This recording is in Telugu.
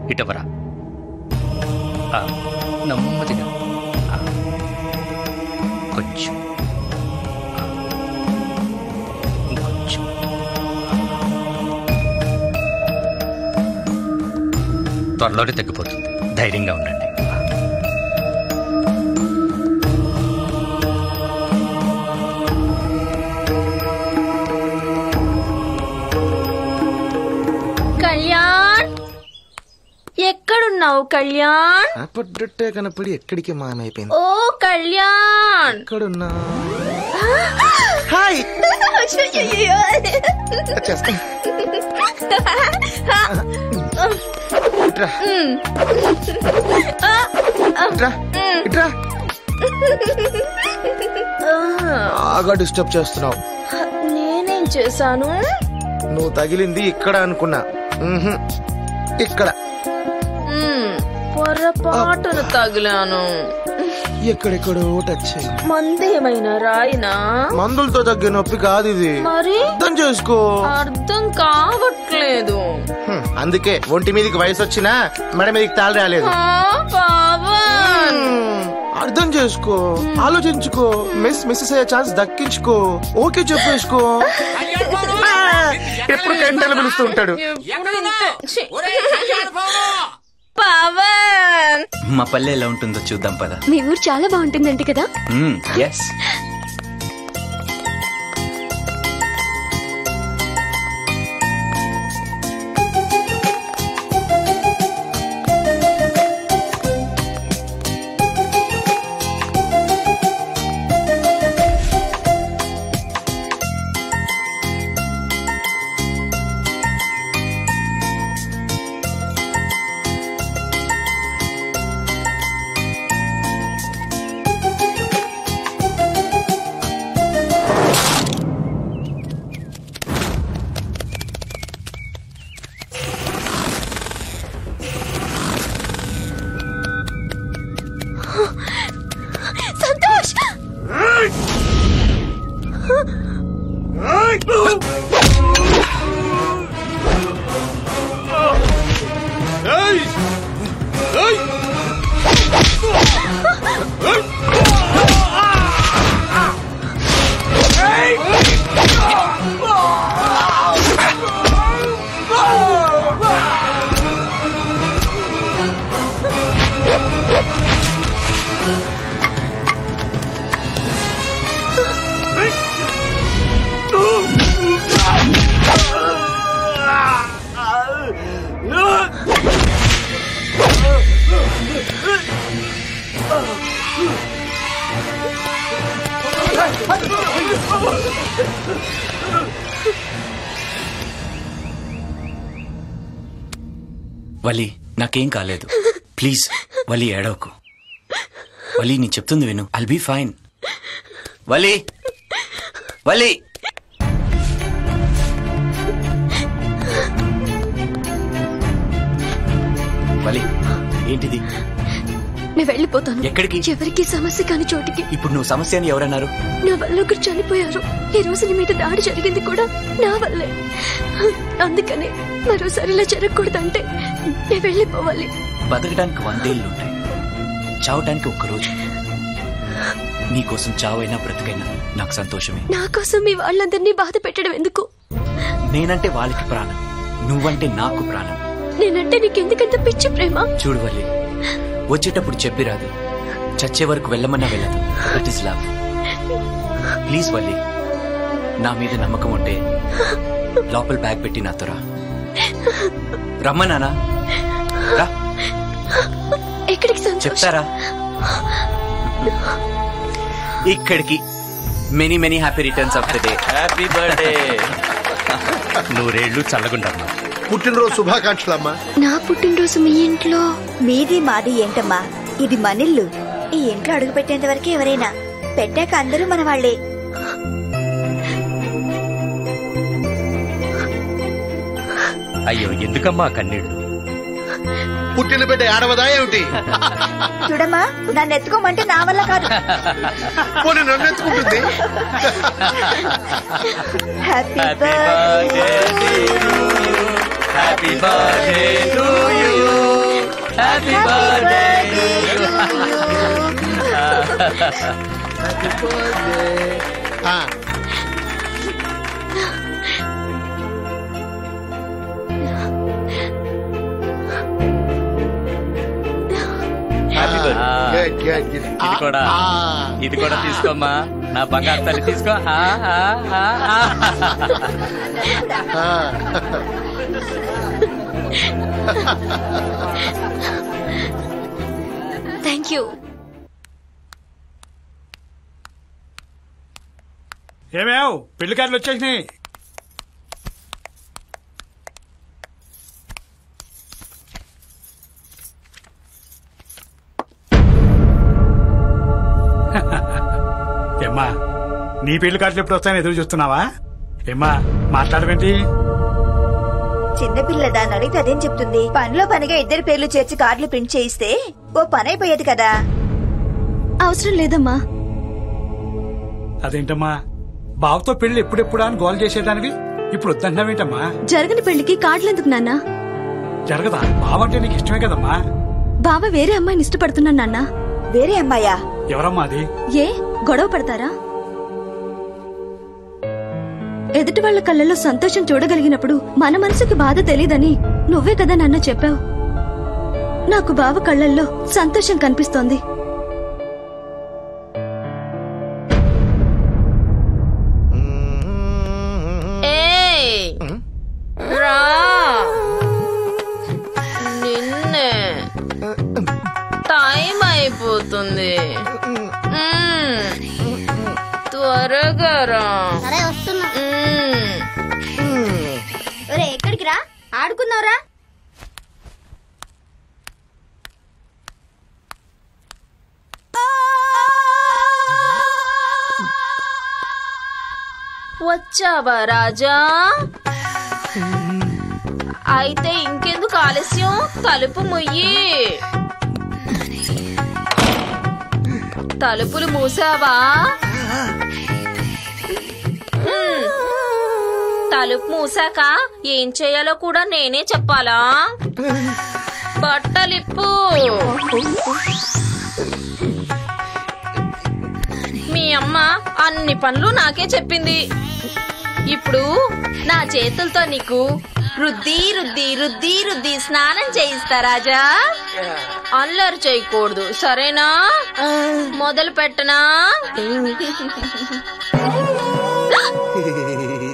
ఇటవరా ఆ, నెమ్మదిగా ఆ, కొంచెం ఆ, ఇంకొంచెం త్వరలోనే తగ్గిపోతుంది ధైర్యంగా ఉండండి కళ్యాణ్ ఎక్కడున్నావు కళ్యాణ్ పడ్డట్టే కనపడి ఎక్కడికి మాయమైపోయింది ఓ కళ్యాణ్ ఎక్కడున్నా హాయ్ వచ్చేస్తా ఇట్రా ఇట్రా ఇట్రా బాగా డిస్టర్బ్ చేస్తున్నావు నేనేం చేశాను నువ్వు తగిలింది ఇక్కడ అనుకున్నా మ్హూ. ఇక్కడ మ్, పొరపాటున తగిలాను ఎక్కడెక్కడో టచ్ అయ్యింది మందేమైనా రాయినా మందులతో తగ్గే నొప్పి కాదు ఇది మరి అర్థం చేసుకో అర్థం కావట్లేదు హ్మ్, అందుకే ఒంటి మీదకి వయసు వచ్చినా మెడ మీదకి తాళి రాలేదు ఆ, పవన్ హ్మ్, అర్థం చేసుకో ఆలోచించుకో మిస్ మిస్ అయ్యే ఛాన్స్ దక్కించుకో ఓకే చెప్పేసుకో ఆ, ఎప్పుడు గంటలు పిలుస్తూ ఉంటాడు ఛీ. పవన్ మా పల్లె ఎలా ఉంటుందో చూద్దాం పద మీ ఊరు చాలా బాగుంటుందంట కదా ఎస్ సంతోష్ వలి నాకేం కాలేదు ప్లీజ్ వలి ఏడవకు వలి నీ చెప్తుంది విను I'll be fine Valli Valli Valli ఏంటిది నేను వెళ్ళిపోతాను ఎక్కడికి? ఎవరికి సమస్య కాని చోటికి ఇప్పుడు నువ్వు సమస్య అని ఎవరన్నారు నా వల్ల ఒకరు చనిపోయారు ఈ రోజు నీ మీద దాడి జరిగింది కూడా నా వల్లే అందుకనే మరోసారి ఇలా జరగకూడదంటే నేను వెళ్ళిపోవాలి బతకడానికి వందేళ్ళు ఉంటాయి చావటానికి ఒక్కరోజు నీకోసం చావైనా బ్రతికైనా నాకు సంతోషమే నా కోసం మీ వాళ్ళందరినీ బాధ పెట్టడం ఎందుకు నేనంటే వాళ్ళకి ప్రాణం నువ్వంటే నాకు ప్రాణం నేనంటే నీకెందుకంత పిచ్చి ప్రేమ చూడు వల్లి వచ్చేటప్పుడు చెప్పిరాదు చచ్చే వరకు వెళ్ళమన్నా వెళ్ళదు that is love please Valli నా మీద నమ్మకం ఉంటే లోపల బ్యాగ్ పెట్టి నాతో రా రమ్మనానా రా ఎక్కడికి సంతోష్ చెప్తారా ఇక్కడికి many many happy returns of the day happy birthday నూరేళ్లు చల్లగుండమ్మా పుట్టినరోజు శుభాకాంక్షలమ్మా నా పుట్టినరోజు మీ ఇంట్లో మీది మాది ఏంటమ్మా ఇది మనిల్లు ఈ ఇంట్లో అడుగు పెట్టేంత వరకు ఎవరైనా పెట్టాక అందరూ మన వాళ్లే అయ్యో ఎందుకమ్మా ఆ కన్నీళ్లు పుట్టిన బిడ్డ ఆడవదా ఏమిటి చూడమ్మా నన్ను ఎత్తుకోమంటే నా వల్ల కాదు పోనీ నన్ను ఎత్తుకుంటుంది happy happy birthday happy birthday to you happy birthday ఆ, happy birthday good, good, good. ఆ, ఇది కూడా ఆ. ఇది కూడా తీసుకోమ్మా నా బంగారు తల్లి తీసుకో ఆ, ఆ, ఆ, ఆ. ఆ. థ్యాంక్ యూ ఏమేవ్ పెళ్లి కార్డులు వచ్చేసినాయి ఏమ్మా నీ పెళ్లి కార్డులు ఎప్పుడు వస్తాయని ఎదురు చూస్తున్నావా ఏమ్మా మాట్లాడమేంటి చిన్నపిల్ల దాన్ని అడిగితే అదేం చెప్తుంది పనిలో పనిగా ఇద్దరి పేర్లు చేర్చి కార్డులు ప్రింట్ చేయిస్తే ఓ పని అయిపోయేది కదా అవసరం లేదమ్మా అదేంటమ్మా బావతో పెళ్లి ఎప్పుడెప్పుడా అని గోల్ చేసేదానివి ఇప్పుడు వద్దంటున్నావేంటమ్మా జరగని పెళ్లికి కార్డులెందుకు నాన్న జరగదా బావంటే నీకు ఇష్టమే కదమ్మా బావ వేరే అమ్మాయిని ఇష్టపడుతున్నాను నాన్న వేరే అమ్మాయా ఎవరమ్మా అది ఏ గొడవ పడతారా ఎదుటి వాళ్ళ కళ్ళల్లో సంతోషం చూడగలిగినప్పుడు మన మనసుకి బాధ తెలీదని నువ్వే కదా నాన్న చెప్పావు నాకు బావ కళ్ళల్లో సంతోషం కనిపిస్తోంది ఏయ్ రా నిన్నే టైం అయిపోతుంది మ్మ్. త్వరగా రా సరే వస్తున్నా మ్మ్. ఒరే ఎక్కడికి రా ఆడుకున్నావురా వచ్చావా రాజా అయితే ఇంకెందుకు ఆలస్యం తలుపు ముయ్యి తలుపులు మూసావా మ్మ్. తలుపు మూసాక ఏం చేయాలో కూడా నేనే చెప్పాలా బట్టలిప్పు మీ అమ్మ అన్ని పనులు నాకే చెప్పింది ఇప్పుడు నా చేతులతో నీకు రుద్ది రుద్ది రుద్ది రుద్ది స్నానం చేయిస్తా రాజా అల్లరి చేయకూడదు సరేనా మొదలు పెట్టనా